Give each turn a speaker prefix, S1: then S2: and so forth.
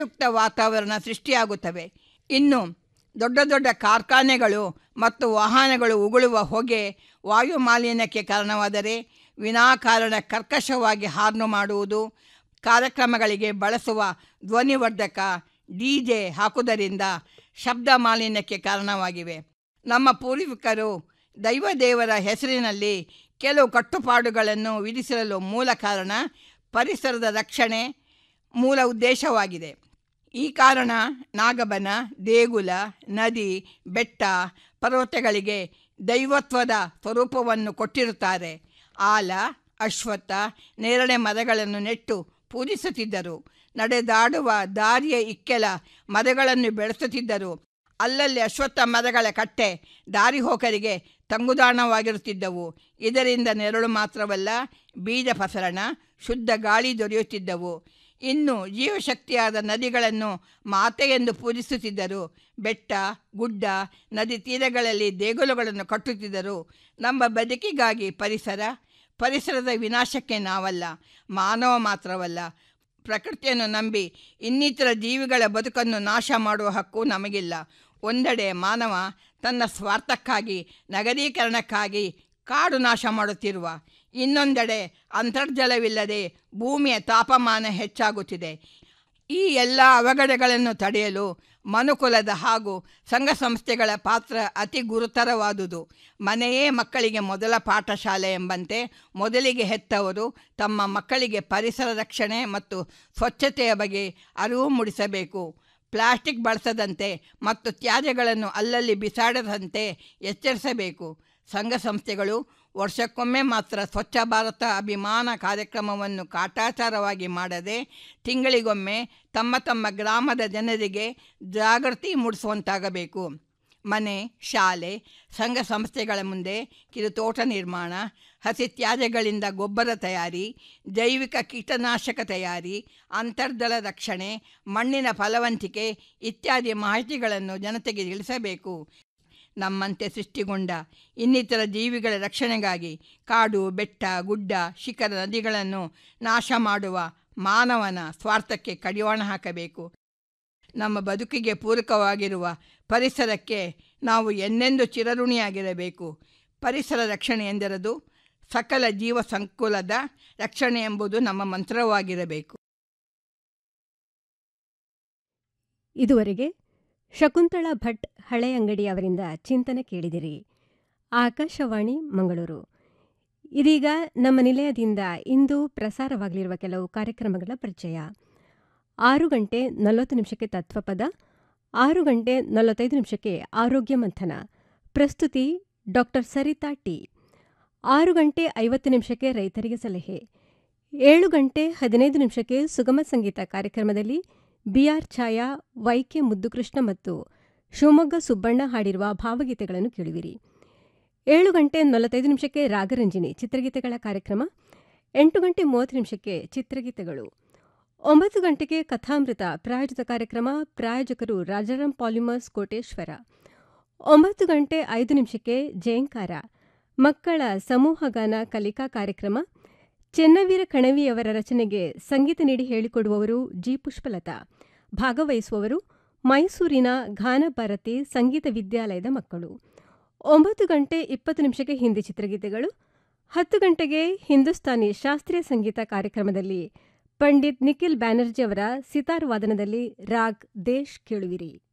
S1: ಯುಕ್ತ ವಾತಾವರಣ ಸೃಷ್ಟಿಯಾಗುತ್ತವೆ ಇನ್ನು ದೊಡ್ಡ ದೊಡ್ಡ ಕಾರ್ಖಾನೆಗಳು ಮತ್ತು ವಾಹನಗಳು ಉಗುಳುವ ಹೊಗೆ ವಾಯು ಮಾಲಿನ್ಯಕ್ಕೆ ಕಾರಣವಾದರೆ ವಿನಾಕಾರಣ ಕರ್ಕಶವಾಗಿ ಹಾರ್ನು ಮಾಡುವುದು ಕಾರ್ಯಕ್ರಮಗಳಿಗೆ ಬಳಸುವ ಧ್ವನಿವರ್ಧಕ ಡಿ ಜೆ ಹಾಕುವುದರಿಂದ ಶಬ್ದ ಮಾಲಿನ್ಯಕ್ಕೆ ಕಾರಣವಾಗಿವೆ ನಮ್ಮ ಪೂರ್ವಿಕರು ದೈವದೇವರ ಹೆಸರಿನಲ್ಲಿ ಕೆಲವು ಕಟ್ಟುಪಾಡುಗಳನ್ನು ವಿಧಿಸಿರಲು ಮೂಲ ಕಾರಣ ಪರಿಸರದ ರಕ್ಷಣೆ ಮೂಲ ಉದ್ದೇಶವಾಗಿದೆ ಈ ಕಾರಣ ನಾಗಬನ ದೇಗುಲ ನದಿ ಬೆಟ್ಟ ಪರ್ವತಗಳಿಗೆ ದೈವತ್ವದ ಸ್ವರೂಪವನ್ನು ಕೊಟ್ಟಿರುತ್ತಾರೆ ಆಲ ಅಶ್ವತ್ಥ ನೇರಳೆ ಮರಗಳನ್ನು ನೆಟ್ಟು ಪೂಜಿಸುತ್ತಿದ್ದರು ನಡೆದಾಡುವ ದಾರಿಯ ಇಕ್ಕೆಲ ಮರಗಳನ್ನು ಬೆಳೆಸುತ್ತಿದ್ದರು ಅಲ್ಲಲ್ಲಿ ಅಶ್ವತ್ಥ ಮರಗಳ ಕಟ್ಟೆ ದಾರಿ ಹೋಕರಿಗೆ ತಂಗುದಾಣವಾಗಿರುತ್ತಿದ್ದವು ಇದರಿಂದ ನೆರಳು ಮಾತ್ರವಲ್ಲ ಬೀಜ ಫಸರಣ ಶುದ್ಧ ಗಾಳಿ ದೊರೆಯುತ್ತಿದ್ದವು ಇನ್ನು ಜೀವಶಕ್ತಿಯಾದ ನದಿಗಳನ್ನು ಮಾತೆ ಎಂದು ಪೂಜಿಸುತ್ತಿದ್ದರು ಬೆಟ್ಟ ಗುಡ್ಡ ನದಿ ತೀರಗಳಲ್ಲಿ ದೇಗುಲಗಳನ್ನು ಕಟ್ಟುತ್ತಿದ್ದರು ನಮ್ಮ ಬದುಕಿಗಾಗಿ ಪರಿಸರ ಪರಿಸರದ ವಿನಾಶಕ್ಕೆ ನಾವಲ್ಲ ಮಾನವ ಮಾತ್ರವಲ್ಲ ಪ್ರಕೃತಿಯನ್ನು ನಂಬಿ ಇನ್ನಿತರ ಜೀವಿಗಳ ಬದುಕನ್ನು ನಾಶ ಮಾಡುವ ಹಕ್ಕು ನಮಗಿಲ್ಲ ಒಂದೆಡೆ ಮಾನವ ತನ್ನ ಸ್ವಾರ್ಥಕ್ಕಾಗಿ ನಗರೀಕರಣಕ್ಕಾಗಿ ಕಾಡು ನಾಶ ಮಾಡುತ್ತಿರುವ ಇನ್ನೊಂದೆಡೆ ಅಂತರ್ಜಲವಿಲ್ಲದೆ ಭೂಮಿಯ ತಾಪಮಾನ ಹೆಚ್ಚಾಗುತ್ತಿದೆ ಈ ಎಲ್ಲ ಅವಘಡಗಳನ್ನು ತಡೆಯಲು ಮನುಕುಲದ ಹಾಗೂ ಸಂಘ ಸಂಸ್ಥೆಗಳ ಪಾತ್ರ ಅತಿ ಗುರುತರವಾದುದು ಮನೆಯೇ ಮಕ್ಕಳಿಗೆ ಮೊದಲ ಪಾಠಶಾಲೆ ಎಂಬಂತೆ ಮೊದಲಿಗೆ ಹೆತ್ತವರು ತಮ್ಮ ಮಕ್ಕಳಿಗೆ ಪರಿಸರ ರಕ್ಷಣೆ ಮತ್ತು ಸ್ವಚ್ಛತೆಯ ಬಗ್ಗೆ ಅರಿವು ಮೂಡಿಸಬೇಕು ಪ್ಲಾಸ್ಟಿಕ್ ಬಳಸದಂತೆ ಮತ್ತು ತ್ಯಾಜ್ಯಗಳನ್ನು ಅಲ್ಲಲ್ಲಿ ಬಿಸಾಡದಂತೆ ಎಚ್ಚರಿಸಬೇಕು ಸಂಘ ಸಂಸ್ಥೆಗಳು ವರ್ಷಕ್ಕೊಮ್ಮೆ ಮಾತ್ರ ಸ್ವಚ್ಛ ಭಾರತ ಅಭಿಮಾನ ಕಾರ್ಯಕ್ರಮವನ್ನು ಕಾಟಾಚಾರವಾಗಿ ಮಾಡದೆ ತಿಂಗಳಿಗೊಮ್ಮೆ ತಮ್ಮ ತಮ್ಮ ಗ್ರಾಮದ ಜನರಿಗೆ ಜಾಗೃತಿ ಮೂಡಿಸುವಂತಾಗಬೇಕು ಮನೆ ಶಾಲೆ ಸಂಘ ಸಂಸ್ಥೆಗಳ ಮುಂದೆ ಕಿರುತೋಟ ನಿರ್ಮಾಣ ಹಸಿ ತ್ಯಾಜ್ಯಗಳಿಂದ ಗೊಬ್ಬರ ತಯಾರಿ ಜೈವಿಕ ಕೀಟನಾಶಕ ತಯಾರಿ ಅಂತರ್ಜಲ ರಕ್ಷಣೆ ಮಣ್ಣಿನ ಫಲವಂತಿಕೆ ಇತ್ಯಾದಿ ಮಾಹಿತಿಗಳನ್ನು ಜನತೆಗೆ ತಿಳಿಸಬೇಕು ನಮ್ಮಂತೆ ಸೃಷ್ಟಿಗೊಂಡ ಇನ್ನಿತರ ಜೀವಿಗಳ ರಕ್ಷಣೆಗಾಗಿ ಕಾಡು ಬೆಟ್ಟ ಗುಡ್ಡ ಶಿಖರ ನದಿಗಳನ್ನು ನಾಶ ಮಾಡುವ ಮಾನವನ ಸ್ವಾರ್ಥಕ್ಕೆ ಕಡಿವಾಣ ಹಾಕಬೇಕು ನಮ್ಮ ಬದುಕಿಗೆ ಪೂರಕವಾಗಿರುವ ಪರಿಸರಕ್ಕೆ ನಾವು ಎಂದೆಂದು ಚಿರಋಣಿಯಾಗಿರಬೇಕು ಪರಿಸರ ರಕ್ಷಣೆ ಎಂದಿರದು ಸಕಲ ಜೀವ ಸಂಕುಲದ ರಕ್ಷಣೆ ಎಂಬುದು ನಮ್ಮ ಮಂತ್ರವಾಗಿರಬೇಕು
S2: ಇದುವರೆಗೆ ಶಕುಂತಳಾ ಭಟ್ ಹಳೆಯಂಗಡಿ ಅವರಿಂದ ಚಿಂತನೆ ಕೇಳಿದಿರಿ ಆಕಾಶವಾಣಿ ಮಂಗಳೂರು ಇದೀಗ ನಮ್ಮ ನಿಲಯದಿಂದ ಇಂದು ಪ್ರಸಾರವಾಗಲಿರುವ ಕೆಲವು ಕಾರ್ಯಕ್ರಮಗಳ ಪರಿಚಯ ಆರು ಗಂಟೆ ನಲವತ್ತು ನಿಮಿಷಕ್ಕೆ ತತ್ವಪದ ಆರು ಗಂಟೆ ನಲವತ್ತೈದು ನಿಮಿಷಕ್ಕೆ ಆರೋಗ್ಯ ಮಂಥನ ಪ್ರಸ್ತುತಿ ಡಾಕ್ಟರ್ ಸರಿತಾ ಟಿ ಆರು ಗಂಟೆ ಐವತ್ತು ನಿಮಿಷಕ್ಕೆ ರೈತರಿಗೆ ಸಲಹೆ ಏಳು ಗಂಟೆ ಹದಿನೈದು ನಿಮಿಷಕ್ಕೆ ಸುಗಮ ಸಂಗೀತ ಕಾರ್ಯಕ್ರಮದಲ್ಲಿ ಬಿಆರ್ ಛಾಯಾ ವೈಕೆ ಮುದ್ದುಕೃಷ್ಣ ಮತ್ತು ಶಿವಮೊಗ್ಗ ಸುಬ್ಬಣ್ಣ ಹಾಡಿರುವ ಭಾವಗೀತೆಗಳನ್ನು ಕೇಳುವಿರಿ ಏಳು ಗಂಟೆ ನಲವತ್ತೈದು ನಿಮಿಷಕ್ಕೆ ರಾಗರಂಜಿನಿ ಚಿತ್ರಗೀತೆಗಳ ಕಾರ್ಯಕ್ರಮ ಎಂಟು ಗಂಟೆ ಮೂವತ್ತು ನಿಮಿಷಕ್ಕೆ ಚಿತ್ರಗೀತೆಗಳು ಒಂಬತ್ತು ಗಂಟೆಗೆ ಕಥಾಮೃತ ಪ್ರಾಯೋಜಿತ ಕಾರ್ಯಕ್ರಮ ಪ್ರಾಯೋಜಕರು ರಾಜಾರಾಮ್ ಪಾಲಿಮರ್ಸ್ ಕೋಟೇಶ್ವರ ಒಂಬತ್ತು ಗಂಟೆ ಐದು ನಿಮಿಷಕ್ಕೆ ಜಯಂಕಾರ ಮಕ್ಕಳ ಸಮೂಹಗಾನ ಕಲಿಕಾ ಕಾರ್ಯಕ್ರಮ ಚೆನ್ನವೀರ ಕಣವಿಯವರ ರಚನೆಗೆ ಸಂಗೀತ ನೀಡಿ ಹೇಳಿಕೊಡುವವರು ಜಿ ಪುಷ್ಪಲತಾ ಭಾಗವಹಿಸುವವರು ಮೈಸೂರಿನ ಘಾನ ಭಾರತಿ ಸಂಗೀತ ವಿದ್ಯಾಲಯದ ಮಕ್ಕಳು ಒಂಬತ್ತು ಗಂಟೆ ಇಪ್ಪತ್ತು ನಿಮಿಷಕ್ಕೆ ಹಿಂದಿ ಚಿತ್ರಗೀತೆಗಳು ಹತ್ತು ಗಂಟೆಗೆ ಹಿಂದೂಸ್ತಾನಿ ಶಾಸ್ತ್ರೀಯ ಸಂಗೀತ ಕಾರ್ಯಕ್ರಮದಲ್ಲಿ ಪಂಡಿತ್ ನಿಖಿಲ್ ಬ್ಯಾನರ್ಜಿ ಅವರ ಸಿತಾರ್ ವಾದನದಲ್ಲಿ ರಾಗ್ ದೇಶ್ ಕೇಳುವಿರಿ